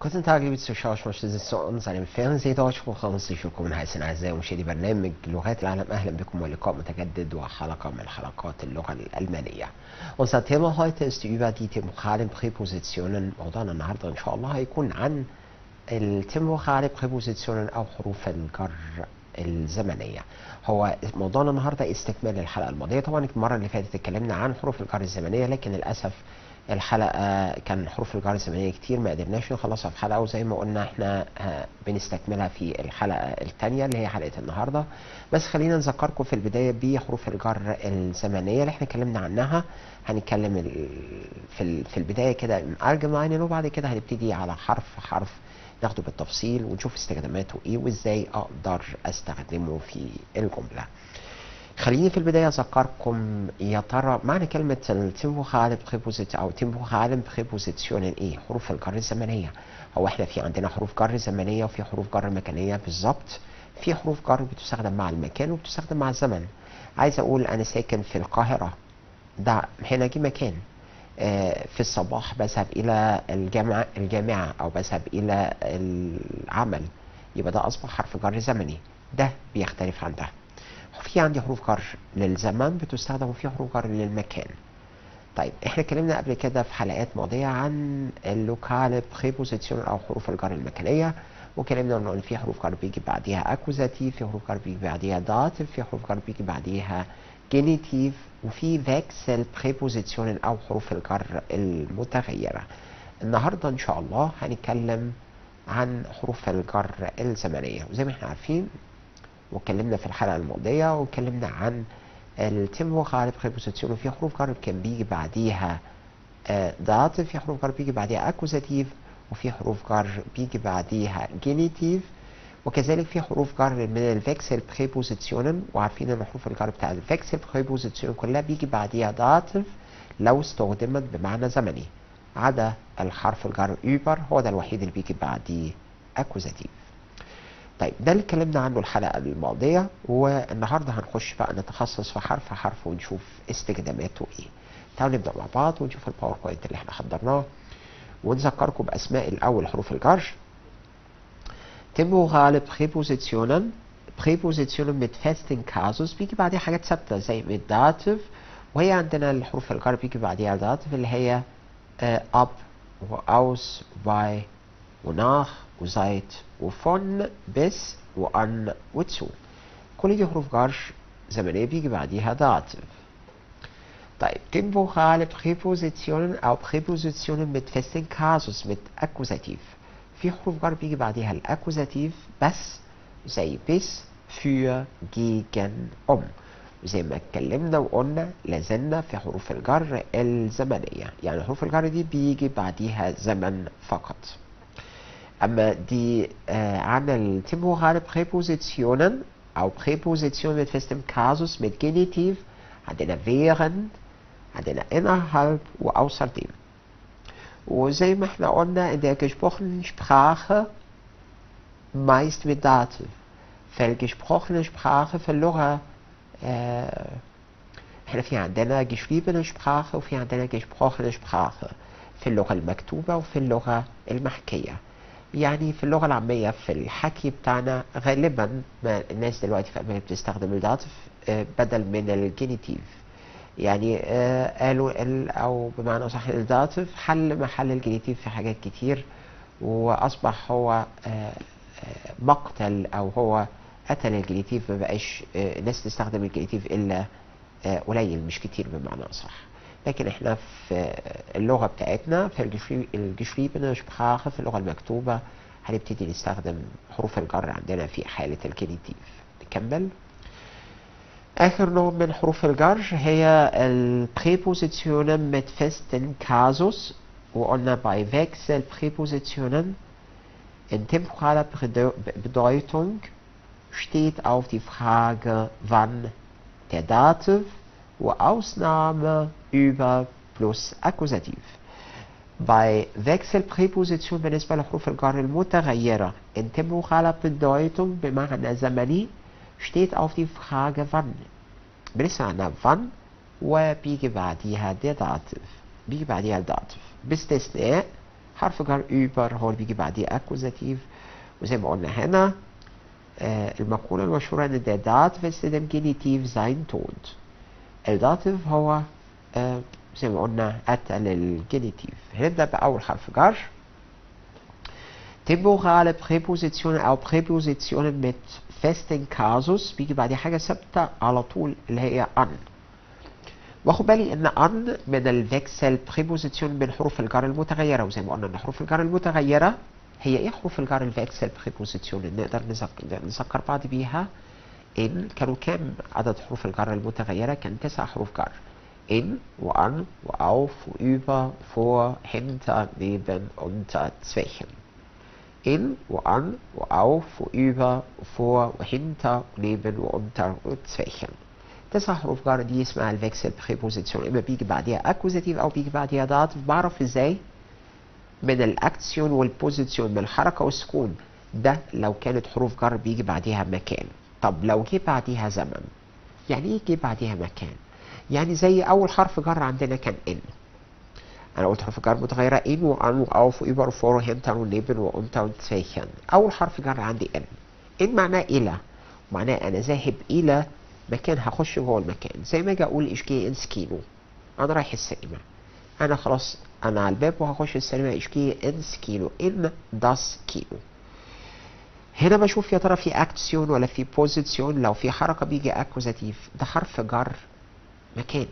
Guten Tag, liebe Zuschauer, ich möchte Sie zu uns einem Fernsehdeutschbuch herzlich willkommen heißen أعزائي مشاهدي برنامج لغات العالم أهلا بكم ولقاء متجدد وحلقة من حلقات اللغة الألمانية. Unser Thema heute ist über die temporalen Präpositionen. موضوعنا النهارده إن شاء الله هيكون عن التمبورale Präpositionen أو حروف الجر الزمنية. هو موضوعنا النهارده استكمال الحلقة الماضية، طبعا المرة اللي فاتت اتكلمنا عن حروف الجر الزمنية لكن للأسف الحلقة كان حروف الجر الزمنية كتير ما قدرناش نخلصها في حلقة وزي ما قلنا احنا آه، بنستكملها في الحلقة التانية اللي هي حلقة النهاردة بس خلينا نذكركم في البداية بحروف الجر الزمنية اللي احنا اتكلمنا عنها هنتكلم ال- في ال- في البداية كده allgemein وبعد كده هنبتدي على حرف حرف ناخده بالتفصيل ونشوف استخداماته ايه وازاي اقدر استخدمه في الجملة خليني في البداية أذكركم يا ترى معنى كلمة التمبورale Präposition أو temporalen Präpositionen إيه؟ حروف الجر الزمنية. هو إحنا في عندنا حروف جر زمنية وفي حروف جر مكانية بالظبط. في حروف جر بتستخدم مع المكان وبتستخدم مع الزمن. عايز أقول أنا ساكن في القاهرة. ده هنا جه مكان. آه، في الصباح بذهب إلى الجامعة الجامعة أو بذهب إلى العمل. يبقى ده أصبح حرف جر زمني. ده بيختلف عن ده. في عندي حروف جر للزمن بتستخدم وفي حروف جر للمكان طيب احنا اتكلمنا قبل كده في حلقات ماضية عن اللوكال بريبوزيسيون او حروف الجر المكانية وكلمنا ان في حروف جر بيجي بعديها اكوزاتيف في حروف جر بيجي بعديها داتيف في حروف جر بيجي بعديها جينيتيف وفي فيكسل بريبوزيسيون او حروف الجر المتغيرة النهاردة ان شاء الله هنتكلم عن حروف الجر الزمنية وزي ما احنا عارفين واتكلمنا في الحلقة الماضية واتكلمنا عن التمبورale Präposition وفي حروف جر كان بيجي بعديها داتيف في حروف جر بيجي بعديها اكوزاتيف وفي حروف جر بيجي بعديها جينيتيف وكذلك في حروف جر من الفيكسل بريبوزيسيونن وعارفين ان حروف الجر بتاع الفيكسل بريبوزيسيون كلها بيجي بعديها داتيف لو استخدمت بمعنى زمني عدا الحرف الجر über هو ده الوحيد اللي بيجي بعديه اكوزاتيف طيب ده اللي اتكلمنا عنه الحلقة الماضية والنهاردة هنخش بقى نتخصص في حرف حرف ونشوف استخداماته ايه تعالوا نبدأ مع بعض ونشوف الباوربوينت اللي احنا حضرناه ونذكركم بأسماء الأول حروف الجر temporale Präpositionen Präpositionen mit festen Kasus بيجي بعديها حاجات ثابتة زي mit dative وهي عندنا الحروف الجر بيجي بعديها dative اللي هي äh, ab وaus bei وناخ وزيت وفن بس وأن وتسو كل دي حروف جر زمنية بيجي بعديها داتيف طيب temporale Präpositionen أو Präpositionen mit festen Kasus mit Akkusativ في حروف جر بيجي بعديها الأكوزاتيف بس زي bis für gegen um وزي ما اتكلمنا وقلنا لازلنا في حروف الجر الزمنية يعني حروف الجر دي بيجي بعديها زمن فقط أما die äh, عن الtemporale Präpositionen أو Präpositionen mit festem Kasus mit Genitiv عندنا während عندنا innerhalb وaußerdem وزي ما احنا قلنا in der gesprochenen Sprache meist mit Dativ في gesprochene Sprache في اللغة äh, احنا في عندنا geschriebene Sprache وفي عندنا gesprochene Sprache في اللغة المكتوبة وفي اللغة المحكية يعني في اللغة العامية في الحكي بتاعنا غالبا ما الناس دلوقتي في أمريكا بتستخدم الداتف آه، بدل من الجينيتيف يعني آه، قالوا ال أو بمعنى صح الداتف حل محل الجينيتيف في حاجات كتير وأصبح هو آه، آه، مقتل أو هو قتل الجينيتيف ما بقاش آه، الناس تستخدم الجينيتيف إلا آه، قليل مش كتير بمعنى صح لكن احنا في اللغة بتاعتنا في الجشري- الجشريبene Sprache في اللغة المكتوبة هنبتدي نستخدم حروف الجر عندنا في حالة الجينيتيف نكمل آخر نوع من حروف الجر هي البريبوزيشنن mit festen Kasus وقلنا bei Wechselpräpositionen in temporaler Bedeu- Bedeutung steht auf die Frage wann der Dativ وأusnahme über plus Akkusativ. Bei Wechselpräposition بالنسبة لحروف الجر المتغيرة in temporaler Bedeutung بمعنى زمني steht auf die Frage wann. بنسمع عنها wann وبيجي بعديها der Dativ. بيجي بعديها الداتف باستثناء حرف جر über هو اللي بيجي بعديه accusative وزي ما قلنا هنا آه المقولة المشهورة ان der Dativ ist dem Genitiv sein Tod الداتيف هو آه زي ما قلنا قتل الجينيتيف هنبدأ بأول حرف جر temporale Präpositionen أو Präpositionen mit festen Kasus بيجي بعدها حاجة ثابتة على طول اللي هي an واخد بالي ان an من الفيكسل بريبوزيسيون من حروف الجر المتغيرة وزي ما قلنا ان حروف الجر المتغيرة هي ايه حروف الجر الفيكسل بريبوزيسيون اللي نقدر نذكر, نذكر بعض بيها ان كانوا كام عدد حروف الجر المتغيرة كان تسع حروف جر in وan وauf وüber vor hinter neben unter zwischen in وan وauf وüber vor وhinter neben وunter وzwischen تسع حروف جر دي اسمها الفيكسل بريبوزيسيون اما بيجي بعديها اكوزاتيف او بيجي بعديها داتيف بعرف ازاي من الاكسيون والبوزيسيون من الحركه والسكون ده لو كانت حروف جر بيجي بعديها مكان طب لو جه بعديها زمن يعني ايه جه بعديها مكان يعني زي اول حرف جر عندنا كان ان انا قلت حرف جر متغيره ان وان واوف ويبر وفور وهنتر ونيبن وانتر وتسيخن اول حرف جر عندي ان ان معناه الى معناه انا ذاهب الى مكان هخش جوه المكان زي ما اجي اقول ايش جي انس كينو انا رايح السينما انا خلاص انا على الباب وهخش السينما ايش جي انس كينو ان داس كينو هنا بشوف يا ترى في اكسيون ولا في بوزيسيون لو في حركه بيجي اكوزاتيف ده حرف جر مكان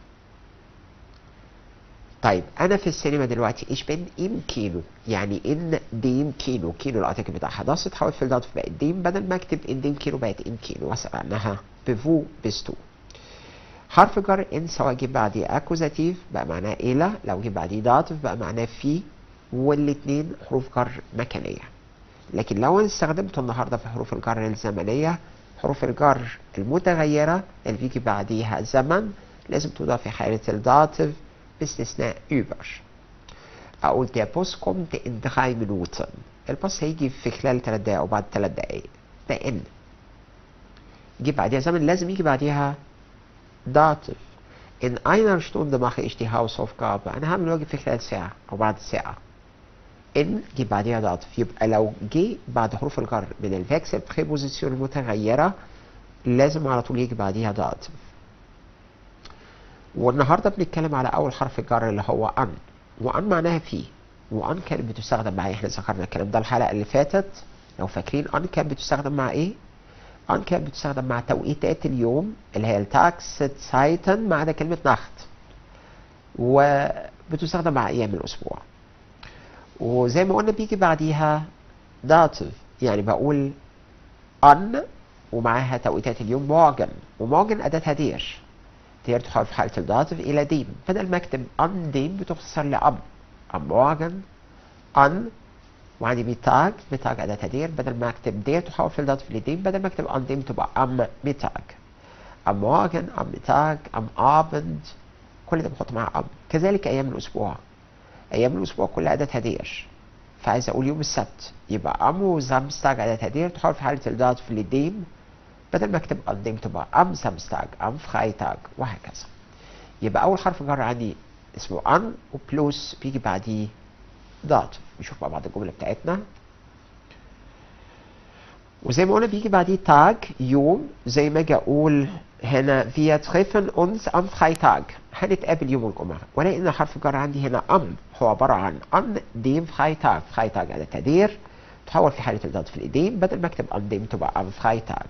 طيب انا في السينما دلوقتي ايش بين ام كيلو يعني ان ديم كيلو كيلو الارتكل بتاعها ده اتحولت في الدات بقت ديم بدل ما اكتب ان ديم كيلو بقت ام كيلو واسال عنها بفو بستو حرف جر ان سواء جه بعديه اكوزاتيف بقى معناه الى لو جه بعديه داتيف بقى معناه في والاثنين حروف جر مكانيه لكن لو انا استخدمته النهارده في حروف الجر الزمنيه حروف الجر المتغيره اللي بيجي بعديها زمن لازم تضاف في حاله الداتيف باستثناء über اقول der Bus kommt in drei Minuten الباص هيجي في خلال 3 دقايق او بعد 3 دقايق ده ان يجي بعديها زمن لازم يجي بعديها داتيف in einer Stunde mache ich die Hausaufgabe انا هعمل واجب في خلال ساعة او بعد ساعة ان جه بعديها داتيف يبقى لو جه بعد حروف الجر من الفيكسل بريبوزيسيون المتغيرة لازم على طول يجي بعديها داتيف والنهارده بنتكلم على اول حرف الجر اللي هو ان وان معناها في وان كانت بتستخدم مع ايه احنا ذكرنا الكلام ده الحلقه اللي فاتت لو فاكرين ان كانت بتستخدم مع ايه ان كانت بتستخدم مع توقيتات اليوم اللي هي التاكس سايتن ما عدا كلمه نخت وبتستخدم مع ايام الاسبوع وزي ما قلنا بيجي بعديها داتيف يعني بقول ان ومعاها توقيتات اليوم مورجن ومورجن اداتها دير دير تحول في حالة الداتيف إلى ديم بدل ما أكتب أن ديم بتختصر لأم أم مورجن أن وعندي ميتاج ميتاج أداة دير بدل ما أكتب دير تحول في الداتيف لديم بدل ما أكتب أن ديم تبقى أم ميتاج أم مورجن أم ميتاج أم أبند كل ده بحط معاه أم كذلك أيام الأسبوع أيام الأسبوع كلها أداة دير فعايز أقول يوم السبت يبقى أم وزامستاج أداة دير تحول في حالة الداتيف لديم بدل ما اكتب قدام تبقى ام سامستاج ام فرايتاج وهكذا يبقى اول حرف جر عندي اسمه ان وبلوس بيجي بعديه دات نشوف مع بعض الجمله بتاعتنا وزي ما قلنا بيجي بعديه تاج يوم زي ما اجي اقول هنا wir treffen uns am Freitag هنتقابل يوم الجمعة ولكن حرف الجر عندي هنا ام هو عبارة عن ان ديم فرايتاج فرايتاج على تدير تحول في حالة الضاد في الايدين بدل ما اكتب ان ديم تبقى ام فرايتاج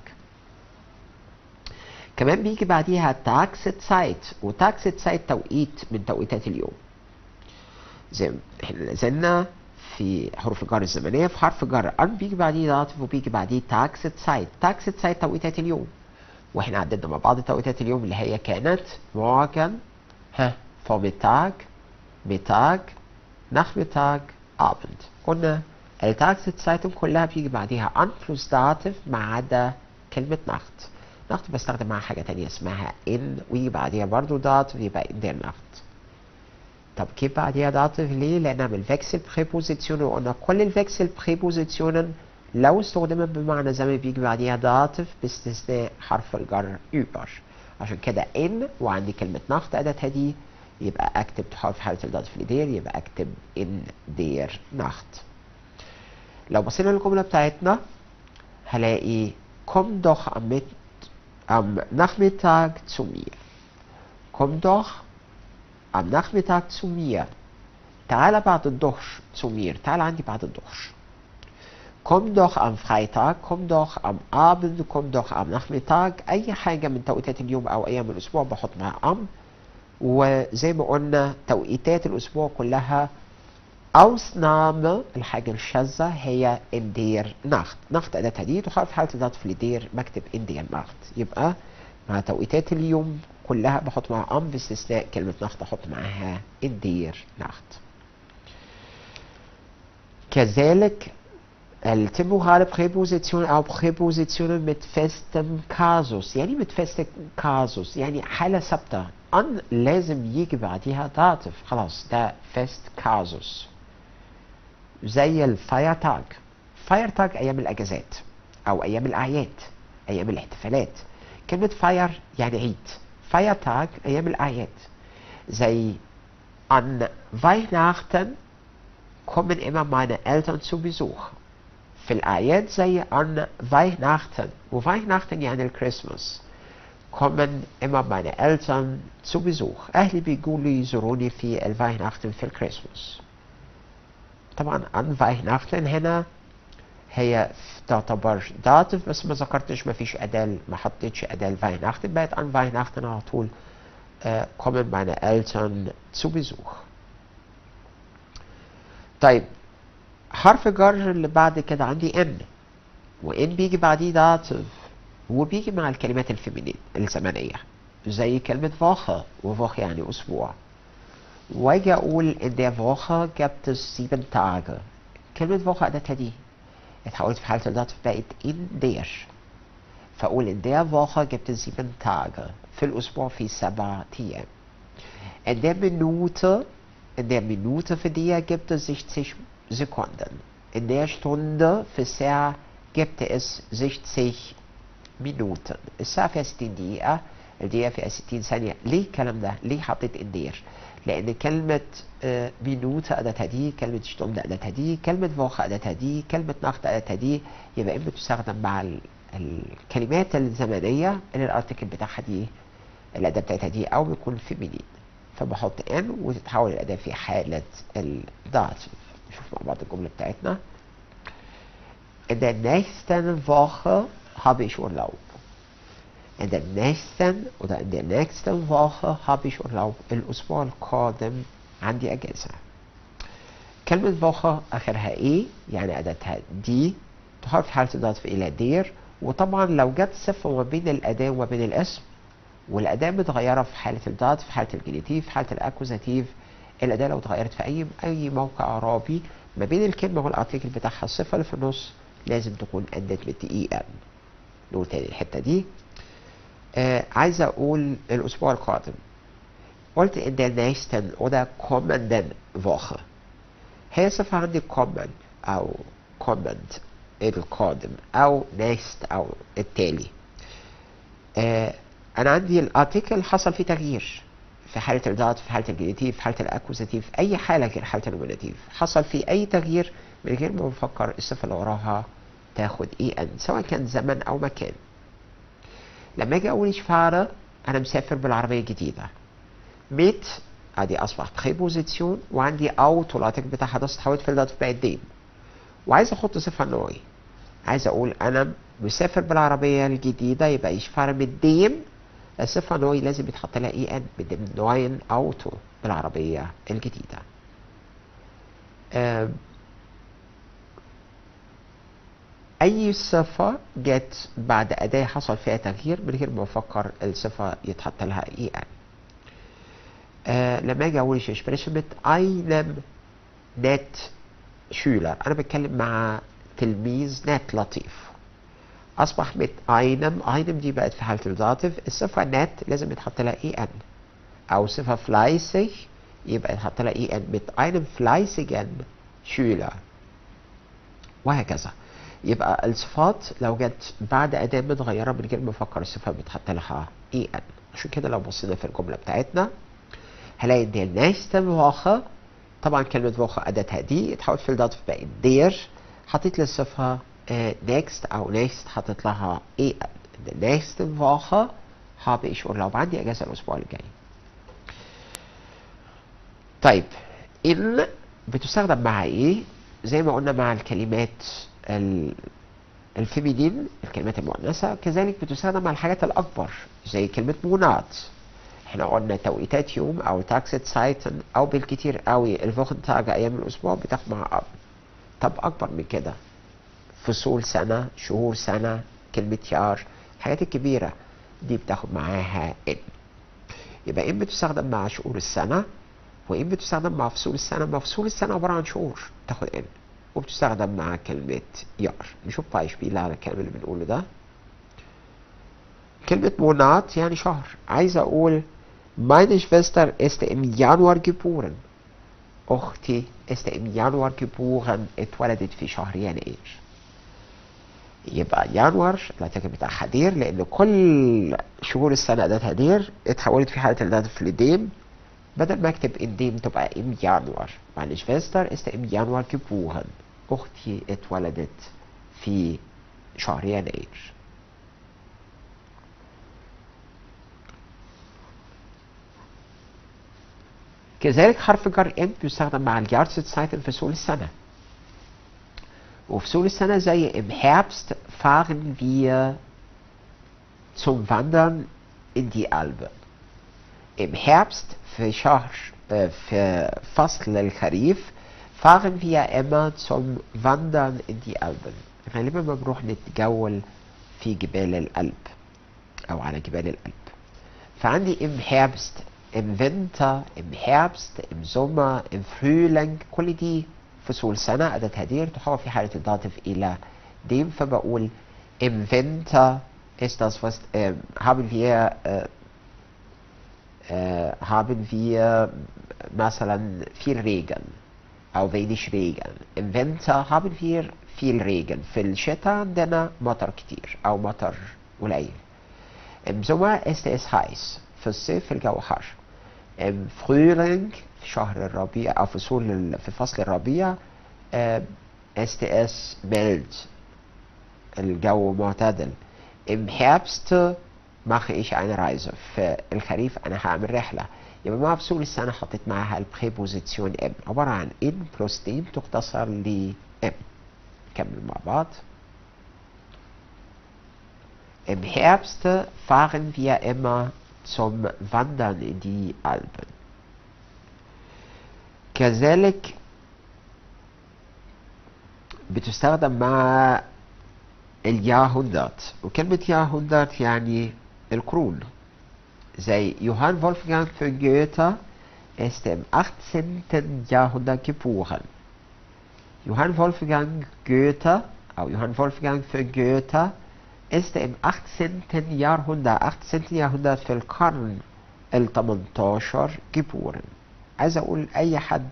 كمان بيجي بعديها تاكس سايت وتاكس سايت توقيت من توقيتات اليوم زي احنا نزلنا في حروف الجر الزمنيه في حرف جر ان بيجي بعديه داتيف وبيجي بعديه تاكس سايت تاكس سايت توقيتات اليوم واحنا عددنا مع بعض توقيتات اليوم اللي هي كانت morgen ها Vormittag Mittag Nachmittag Abend قلنا التاكس سايت كلها بيجي بعديها ان بلس داتيف ما عدا كلمه نخت نخت بستخدم معاها حاجة تانية اسمها ان ويجي بعديها برضو داتيف يبقى ان der نخت طب جه بعديها داتيف ليه؟ لأنها من الفيكسل بريبوزيسيون وقلنا كل الفيكسل بريبوزيسيونن لو استخدمت بمعنى زمن بيجي بعديها داتيف باستثناء حرف الجر über عشان كده ان وعندي كلمة نخت أداتها دي يبقى اكتب تحول في حالة الداتف لدير يبقى اكتب in der Nacht لو بصينا للجملة بتاعتنا هلاقي komm doch am, Mit am Nachmittag zu mir komm doch am Nachmittag zu mir تعال بعد الظهر zu mir تعال عندي بعد الظهر komm doch am Freitag komm doch am Abend komm doch am Nachmittag أي حاجة من توقيتات اليوم أو أيام الأسبوع بحط معاها am وزي ما قلنا توقيتات الأسبوع كلها Ausnahme الحاجة الشاذة هي in der Nacht Nacht أداة دي تخالف حالة العطف لدير بكتب in der Nacht يبقى مع توقيتات اليوم كلها بحط معاها am باستثناء كلمة Nacht أحط معاها in der Nacht كذلك التمورale Präposition أو Präpositionen mit festem Kasus يعني mit festem Kasus يعني حالة ثابتة an لازم يجي بعديها داتف خلاص ده fest Kasus زي الفايرتاج فايرتاج أيام الأجازات أو أيام الأعياد أيام الاحتفالات كلمة فاير يعني عيد فايرتاج أيام الأعياد زي an Weihnachten kommen immer meine Eltern zu Besuch في الأعياد زي an Weihnachten وWeihnachten يعني الكريسماس kommen immer meine Eltern zu Besuch أهلي بيقولوا يزوروني في الويهناchten في الكريسماس طبعا an Weihnachten هنا هي تعتبر داتف بس ما ذكرتش ما فيش أداة ما حطيتش أداة Weihnachten بقت an Weihnachten على طول äh, kommen meine Eltern zu Besuch طيب حرف جر اللي بعد كده عندي ان وان بيجي بعديه داتف وبيجي مع الكلمات الفيمينين الزمنية زي كلمة فوخة وفوخة يعني أسبوع واجي أقول in der Woche gibt es sieben Tage كلمة فوخة أداتها دي اتحولت في حالة الداتف بقت in der فأقول in der Woche gibt es sieben Tage في الأسبوع في سبع أيام in der Minute in der Minute für die gibt es 60 Sekunden in der Stunde für sehr gibt es 60 Minuten الساعة فيها 60 دقيقة الدقيقة فيها 60 ثانية ليه الكلام ده؟ ليه حطيت اندير؟ لأن كلمة آه، مينوتا أداتها دي كلمة شتوند أداتها دي كلمة فوخة أداتها دي كلمة نخت أداتها دي يبقى إما تستخدم مع ال- الكلمات الزمنية اللي الارتكل بتاعها دي الأداة بتاعتها دي أو بيكون فيمينين فبحط ان وتتحول الأداة في حالة الداتيف نشوف مع بعض الجملة بتاعتنا In der nächsten Woche habe ich Urlaub. In der nächsten oder in der nächsten Woche habe ich Urlaub. الأسبوع القادم عندي أجازة. كلمة Woche آخرها إيه يعني أداتها دي تحول في حالة الضعف إلى دير وطبعا لو جت صفة ما بين الأداة وما بين الاسم والأداة متغيرة في حالة الضاد في حالة الجنيتيف في حالة الأكوزاتيف الأداة لو اتغيرت في أي أي موقع إعرابي ما بين الكلمة والارتيكل بتاعها الصفة اللي في النص لازم تكون أدت بالتي إي إم نقول تاني الحتة دي آه عايز أقول الأسبوع القادم قلت in der nächsten oder kommenden Woche هي صفة عندي common أو kommend القادم أو next أو التالي آه أنا عندي الارتيكل حصل فيه تغيير في حالة الضاد في حالة الجنيتيف في حالة الأكوزاتيف أي حالة غير حالة النوميناتيف حصل فيه أي تغيير من غير ما بفكر الصفة اللي وراها تاخد اي ان سواء كان زمن أو مكان لما أجي أقول فارة أنا مسافر بالعربية الجديدة ميت ادي اصبح بريبوزيسيون وعندي اوت والارتيكل بتاعها ده اتحولت في الضاد بقت ديم وعايز احط صفه نوعي عايز اقول انا مسافر بالعربيه الجديده يبقى يشفر من ديم الصفه نوعي لازم يتحط لها اي ان بدم نوعين اوتو بالعربيه الجديده آم، اي صفه جت بعد اداه حصل فيها تغيير من غير ما افكر الصفه يتحط لها اي ان آه لما اجي اقول ich spreche mit einem nett Schüler انا بتكلم مع تلميذ نت لطيف اصبح mit einem einem دي بقت في حاله الداتيف الصفه نت لازم يتحط لها اي ان او صفه fleißig يبقى يتحط لها اي ان mit einem fleißigen Schüler وهكذا يبقى الصفات لو جت بعد اداه متغيره من غير ما افكر الصفه بتحط لها اي ان عشان كده لو بصينا في الجمله بتاعتنا هلاقي ان nächste Woche طبعا كلمة Woche أداتها دي اتحولت في الداتف بقت دير حطيت للصفة آه، next أو next حطيت لها ايه nächste Woche habe ich Urlaub عندي أجازة الأسبوع الجاي طيب إن بتستخدم مع إيه؟ زي ما قلنا مع الكلمات ال- الفيمينين الكلمات المؤنثة كذلك بتستخدم مع الحاجات الأكبر زي كلمة مونات احنا قلنا توقيتات يوم أو تاكسيت سايتن أو بالكتير قوي الفوخنتاج أيام الأسبوع بتاخد مع أب طب أكبر من كده فصول سنة شهور سنة كلمة يار الحاجات الكبيرة دي بتاخد معاها إن يبقى إن بتستخدم مع شهور السنة وإن بتستخدم مع فصول السنة مع فصول السنة عبارة عن شهور تاخد إن وبتستخدم مع كلمة يار نشوف بايشبيل على الكلام اللي بنقوله ده كلمة مونات يعني شهر عايز أقول Meine Schwester ist im Januar geboren. أختي ist im Januar geboren اتولدت في شهر يناير. يبقى يناير الارتكل بتاعها دير لأن كل شهور السنة أداتها دير اتحولت في حالة الداتف لديم بدل ما أكتب in dem تبقى im Januar. Meine Schwester ist im Januar geboren. أختي اتولدت في شهر يناير. كذلك حرف جر ان بيستخدم مع الجارتزeit في فصول السنة وفصول السنة زي im Herbst fahren wir zum Wandern in die Alpen im Herbst في شهر äh, في فصل الخريف fahren wir immer zum Wandern in die Alpen غالبا ما بنروح نتجول في جبال الألب أو على جبال الألب فعندي im Herbst im Winter, im Herbst, im Sommer, im Frühling كل دي فصول سنة أداة هدير تحول في حالة الداتف إلى dem فبقول im Winter ist das was äh, haben wir äh, äh, haben wir مثلا viel Regen أو wenig Regen im Winter haben wir viel Regen في الشتاء عندنا مطر كتير أو مطر قليل im Sommer ist es heiß في الصيف الجو حر im Frühling في شهر الربيع أو فصول ال- في فصل الربيع آه، ist es mild الجو معتدل im Herbst mache ich eine Reise في الخريف أنا هعمل رحلة يبقى مع فصول السنة حطيت معاها البريبوزيسيون M عبارة عن in plus dem تختصر ل M نكمل مع بعض Im Herbst fahren wir immer zum Wandern in die Alpen. كذلك بتستخدم مع الياهوندرت وكلمة ياهوندرت يعني القرون زي Johann Wolfgang von Goethe ist im 18. Jahrhundert geboren. Johann Wolfgang Goethe, أو Johann Wolfgang von Goethe ist im 18. Jahrhundert 18. Jahrhundert في القرن ال 18 geboren عايز اقول اي حد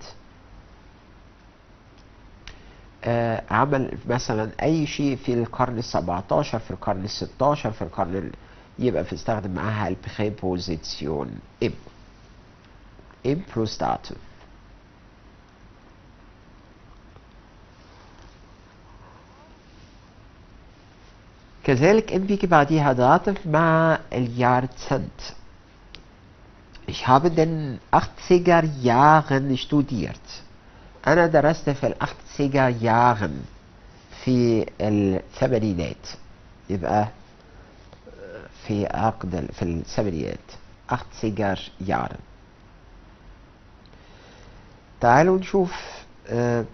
آه عمل مثلا اي شيء في القرن ال 17 في القرن ال 16 في القرن ال... يبقى بنستخدم معاها البريبوزيسيون ام ام بلس داتيف كذلك ان بيجي بعديها داتف مع الجارزنت Ich habe in den 80er Jahren studiert. أنا درست في ال 80er Jahren في الثمانينات يبقى في عقد ال- في الثمانينات 80er Jahren تعالوا نشوف آه،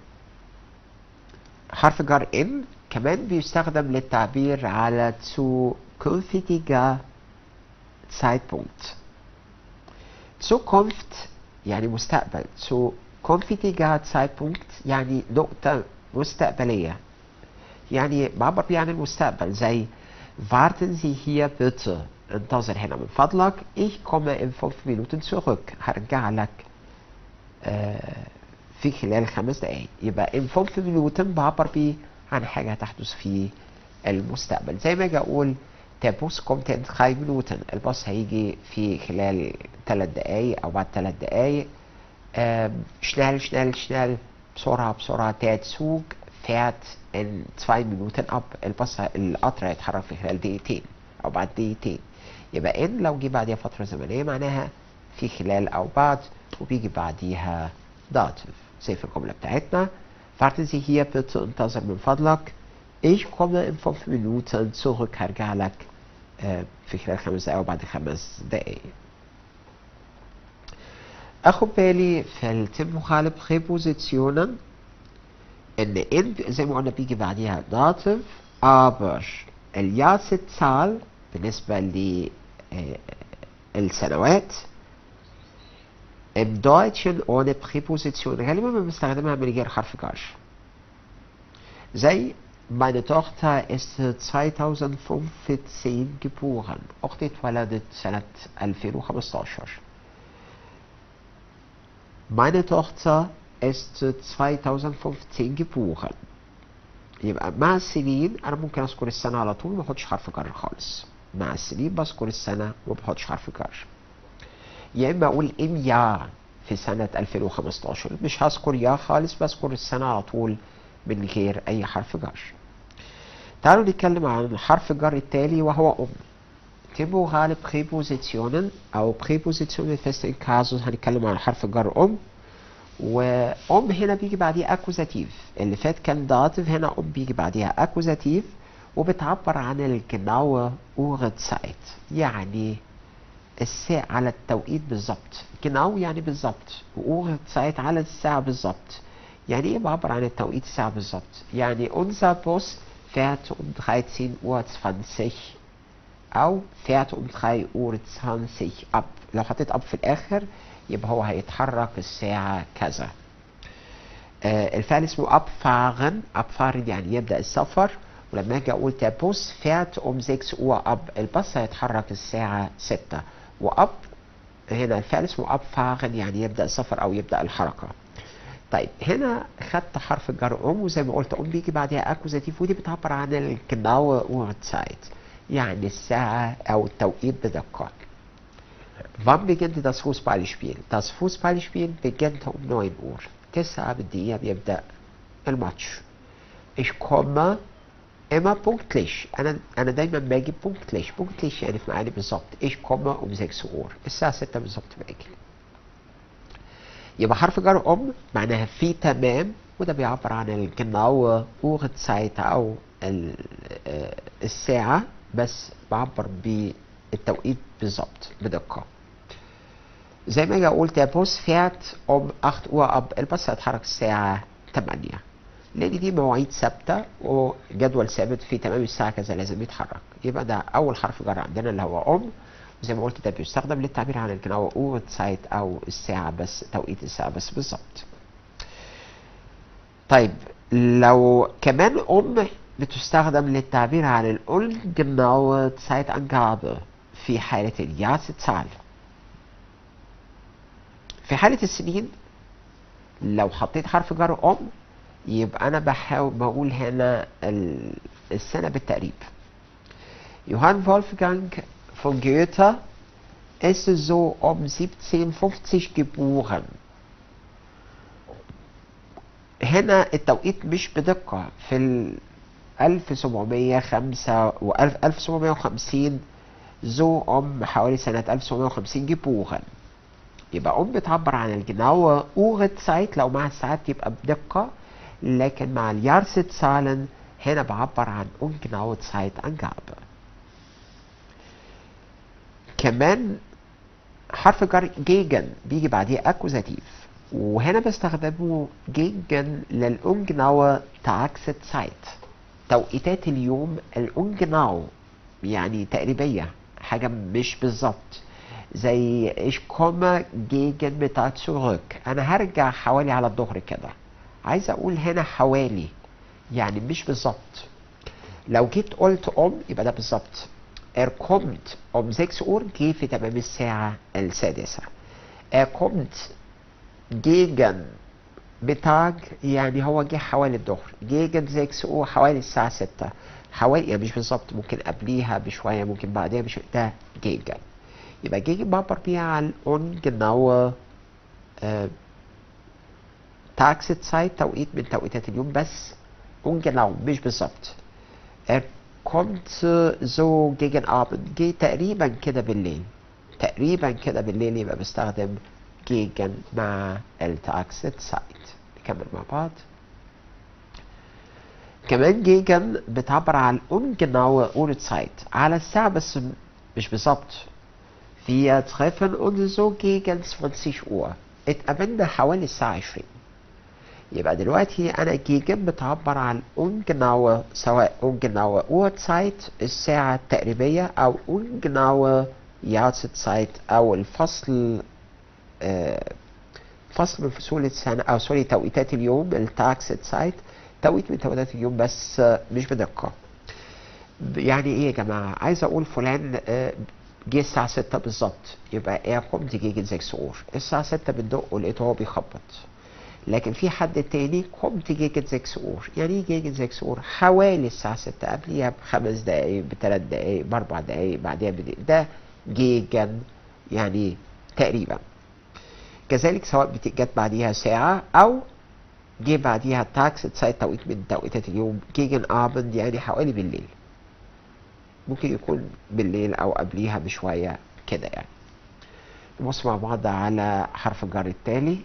حرف جر ان كمان بيستخدم للتعبير على zukünftiger Zeitpunkt Zukunft يعني مستقبل zukünftiger Zeitpunkt يعني نقطة مستقبلية يعني بعبر بيه عن المستقبل زي warten Sie hier bitte انتظر هنا من فضلك ich komme in fünf Minuten zurück هرجع لك آه، في خلال خمس دقايق يبقى in fünf Minuten بعبر بيه عن حاجة هتحدث في المستقبل زي ما اجي اقول der Bus kommt in drei Minuten الباص هيجي في خلال ثلاث دقايق أو بعد ثلاث دقايق ähm, schnell schnell schnell بسرعة بسرعة der Zug fährt in zwei Minuten ab الباص القطر هيتحرك في خلال دقيقتين أو بعد دقيقتين يبقى إن لو جه بعديها فترة زمنية معناها في خلال أو بعد وبيجي بعديها dativ زي في الجملة بتاعتنا warten Sie hier bitte انتظر من فضلك ich komme in fünf Minuten zurück هرجع لك آه، في خلال خمس دقايق وبعد خمس دقايق اخد بالي في التم غالب Präpositionen ان ان زي ما قلنا بيجي بعديها dative aber الياسة بالنسبة للسنوات im Deutschen ohne Präposition غالبا بنستخدمها من غير حرف جر زي meine Tochter ist 2015 geboren أختي اتولدت سنة 2015 meine Tochter ist 2015 geboren يبقى مع السنين انا ممكن اذكر السنه على طول ما احطش حرف جر خالص مع السنين بذكر السنه وما بحطش حرف جر يا اما اقول ام يا في سنه 2015 مش هذكر يا خالص بذكر السنه على طول من غير اي حرف جر تعالوا نتكلم عن حرف الجر التالي وهو ام تبو غالب Präpositionen او Präpositionen festen Kasus هنتكلم عن حرف الجر ام وام هنا بيجي بعديه اكوزاتيف اللي فات كان داتيف هنا ام بيجي بعديها اكوزاتيف وبتعبر عن الجناوة اوغتسايت يعني الساعة على التوقيت بالظبط جناو يعني بالظبط واوغتسايت على الساعة بالظبط يعني ايه بعبر عن التوقيت الساعة بالظبط يعني unser Bus fährt um 13 Uhr 20 او fährt um 3 Uhr 20 ab لو حطيت اب في الاخر يبقى هو هيتحرك الساعة كذا آه الفعل اسمه abfahren abfahren يعني يبدأ السفر ولما اجي اقول der Bus fährt um 6 Uhr ab الباص هيتحرك الساعة 6 واب هنا الفعل اسمه abfahren يعني يبدأ السفر او يبدأ الحركة طيب هنا خدت حرف الجر ام وزي ما قلت ام بيجي بعدها اكوزاتيف ودي بتعبر عن الجناوة وورتسايت يعني الساعة او التوقيت بدقة Wann beginnt das Fußballspiel? Das Fußballspiel beginnt um 9 Uhr. 9 بالدقيقة بيبدأ الماتش. Ich komme immer pünktlich. أنا أنا دايما باجي pünktlich. pünktlich يعني في ميعادي بالظبط. Ich komme um 6 Uhr. الساعة 6 بالظبط باجي. يبقى حرف جر أم معناها في تمام وده بيعبر عن الجناوة Uhrzeit أو ال- آه، الساعة بس بعبر بالتوقيت بالظبط بدقة. زي ما اجي اقول der Bus fährt um 8 Uhr ab الباص هيتحرك الساعة 8 لان دي مواعيد ثابتة وجدول ثابت في تمام الساعة كذا لازم يتحرك يبقى ده اول حرف جر عندنا اللي هو ام وزي ما قلت ده بيستخدم للتعبير عن الجناوة اور سايت او الساعة بس توقيت الساعة بس بالظبط طيب لو كمان ام بتستخدم للتعبير عن الانجناوة Zeitangabe في حالة الجاسة في حالة السنين لو حطيت حرف جر أم يبقى أنا بحاول بقول هنا ال- السنة بالتقريب Johann Wolfgang von Goethe ist so um 1750 geboren هنا التوقيت مش بدقة في ال 1705 و 1750 زو أم حوالي سنة 1750 geboren يبقى أم بتعبر عن الجناوة Uhrzeit لو مع الساعات يبقى بدقة لكن مع الجارسزahlen هنا بعبر عن ungenaue Zeitangabe كمان حرف جر gegen بيجي بعديه accusative وهنا بستخدمه gegen للungenaue Tageszeit توقيتات اليوم الungenau يعني تقريبية حاجة مش بالظبط زي ich komme gegen Mittag zurück انا هرجع حوالي على الظهر كده عايز اقول هنا حوالي يعني مش بالظبط لو جيت قلت ام يبقى ده بالظبط er kommt um 6 Uhr جه في تمام الساعة السادسة er kommt gegen Mittag يعني هو جه حوالي الظهر gegen 6 Uhr حوالي الساعة 6 حوالي يعني مش بالظبط ممكن قبليها بشويه ممكن بعديها بشويه ده جيجن يبقى جيجن بعبر بيها عن ungenaue äh, Tageszeit توقيت من توقيتات اليوم بس ungenau مش بالظبط er kommt äh, so gegen Abend جه تقريبا كده بالليل تقريبا كده بالليل يبقى بستخدم gegen مع التاكسيت نكمل مع بعض كمان جيجن بتعبر عن ungenaue Uhrzeit على الساعة بس مش بالظبط Wir treffen uns so gegen 20 Uhr اتقابلنا حوالي الساعة 20 يبقى دلوقتي أنا جيجن بتعبر عن ungenaue سواء ungenaue Uhrzeit الساعة التقريبية أو ungenaue Jahreszeit أو الفصل آه فصل من فصول السنة أو سوري توقيتات اليوم التاكسيت سايت توقيت من توقيتات اليوم بس آه مش بدقة يعني ايه يا جماعة عايز اقول فلان آه جه الساعة 6 بالظبط يبقى ايه قمت جيجن 6 اور الساعة 6 بندق ولقيته هو بيخبط لكن في حد تاني قمت جيجن 6 اور يعني ايه جيجن 6 اور حوالي الساعة 6 قبليها بخمس دقايق بثلاث دقايق باربع دقايق بعديها بدقيقة ده جيجن يعني تقريبا كذلك سواء بتجت بعديها ساعة أو جه بعديها تاكس سايت توقيت من توقيتات اليوم جيجن ابند يعني حوالي بالليل ممكن يكون بالليل أو قبليها بشوية كده يعني نبص مع بعض على حرف الجر التالي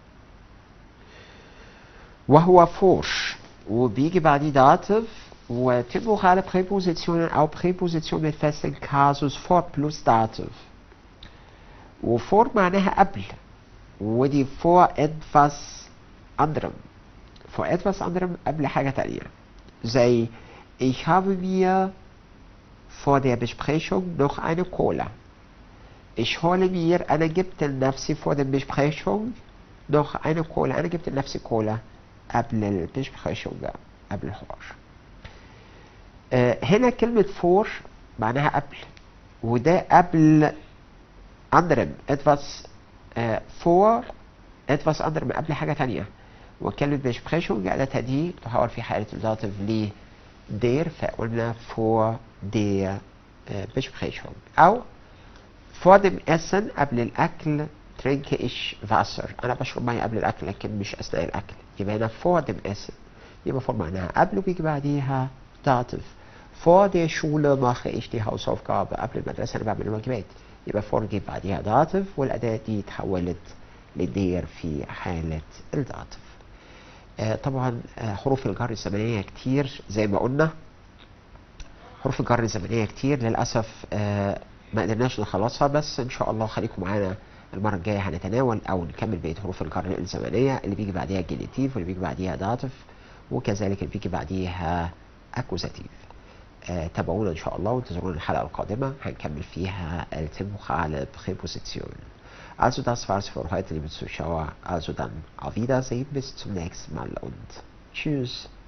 وهو فورش وبيجي بعديه داتيف وتبقى على Präpositionen أو Präposition mit festen Kasus vor plus Dativ وفور معناها قبل ودي vor etwas anderem vor etwas anderem قبل حاجة تانية زي ich habe mir vor der Besprechung noch eine Cola ich hole mir أنا جبت لنفسي vor der Besprechung noch eine Cola أنا جبت لنفسي كولا قبل البسبريشن قبل الحوار آه هنا كلمة فور معناها قبل وده قبل anderem etwas äh, vor etwas anderem قبل حاجة تانية وكلمة Besprechung أداتها دي تحول في حالة الداتيف ل der فقلنا vor der äh, Besprechung أو vor dem Essen قبل الأكل trinke ich Wasser أنا بشرب مية قبل الأكل لكن مش أثناء الأكل يبقى هنا vor dem Essen يبقى vor معناها قبل وبيجي بعديها داتيف vor der Schule mache ich die Hausaufgabe قبل المدرسة أنا بعمل الواجبات يبقى فور جه بعديها داتيف والأداة دي اتحولت لدير في حالة الداتيف آه طبعا آه حروف الجر الزمنية كتير زي ما قلنا حروف الجر الزمنية كتير للأسف آه ما قدرناش نخلصها بس إن شاء الله خليكم معانا المرة الجاية هنتناول أو نكمل بقية حروف الجر الزمنية اللي بيجي بعديها جينيتيف واللي بيجي بعديها داتيف وكذلك اللي بيجي بعديها أكوزاتيف آه تابعونا ان شاء الله وانتظرونا الحلقه القادمه هنكمل فيها التمخ على Präposition. Also das war's für heute, liebe Zuschauer. Also dann auf Wiedersehen, bis zum nächsten Mal und tschüss.